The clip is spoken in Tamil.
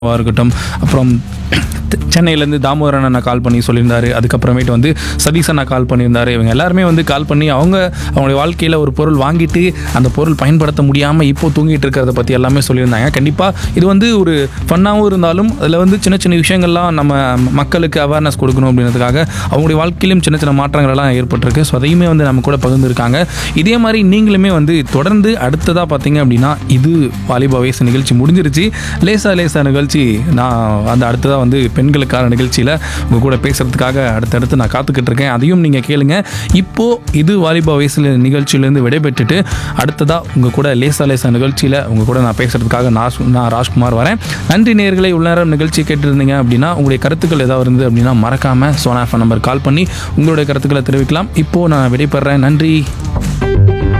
வா இருக்கட்டும் அப்புறம் த- சென்னையிலேருந்து தாமோதரன் அண்ணா கால் பண்ணி சொல்லியிருந்தாரு அதுக்கப்புறமேட்டு வந்து சதீஷ் அண்ணா கால் பண்ணியிருந்தாரு இவங்க எல்லாருமே வந்து கால் பண்ணி அவங்க அவங்களுடைய வாழ்க்கையில் ஒரு பொருள் வாங்கிட்டு அந்த பொருள் பயன்படுத்த முடியாமல் இப்போ தூங்கிட்டு இருக்கிறத பற்றி எல்லாமே சொல்லியிருந்தாங்க கண்டிப்பாக இது வந்து ஒரு ஃபன்னாகவும் இருந்தாலும் அதில் வந்து சின்ன சின்ன விஷயங்கள்லாம் நம்ம மக்களுக்கு அவேர்னஸ் கொடுக்கணும் அப்படின்றதுக்காக அவங்களுடைய வாழ்க்கையிலும் சின்ன சின்ன மாற்றங்கள் எல்லாம் ஏற்பட்டிருக்கு ஸோ அதையுமே வந்து நம்ம கூட பகிர்ந்துருக்காங்க இதே மாதிரி நீங்களுமே வந்து தொடர்ந்து அடுத்ததாக பார்த்தீங்க அப்படின்னா இது வாலிபா வயசு நிகழ்ச்சி முடிஞ்சிருச்சு லேசா லேசா நிகழ்ச்சி நான் அந்த அடுத்ததாக வந்து பெண்களுக்கான நிகழ்ச்சியில் உங்கள் கூட பேசுகிறதுக்காக அடுத்தடுத்து நான் காத்துக்கிட்டு இருக்கேன் அதையும் நீங்கள் கேளுங்க இப்போது இது வாலிபா வயசில் நிகழ்ச்சியிலேருந்து விடைபெற்றுட்டு அடுத்ததாக உங்கள் கூட லேசா லேசா நிகழ்ச்சியில் உங்கள் கூட நான் பேசுகிறதுக்காக நான் சு- நான் ராஜ்குமார் வரேன் நன்றி நேர்களை உள்ள நேரம் நிகழ்ச்சி கேட்டிருந்தீங்க அப்படின்னா உங்களுடைய கருத்துக்கள் ஏதாவது இருந்தது அப்படின்னா மறக்காமல் சோனா ஃபோன் நம்பர் கால் பண்ணி உங்களுடைய கருத்துக்களை தெரிவிக்கலாம் இப்போது நான் விடைபெறேன் நன்றி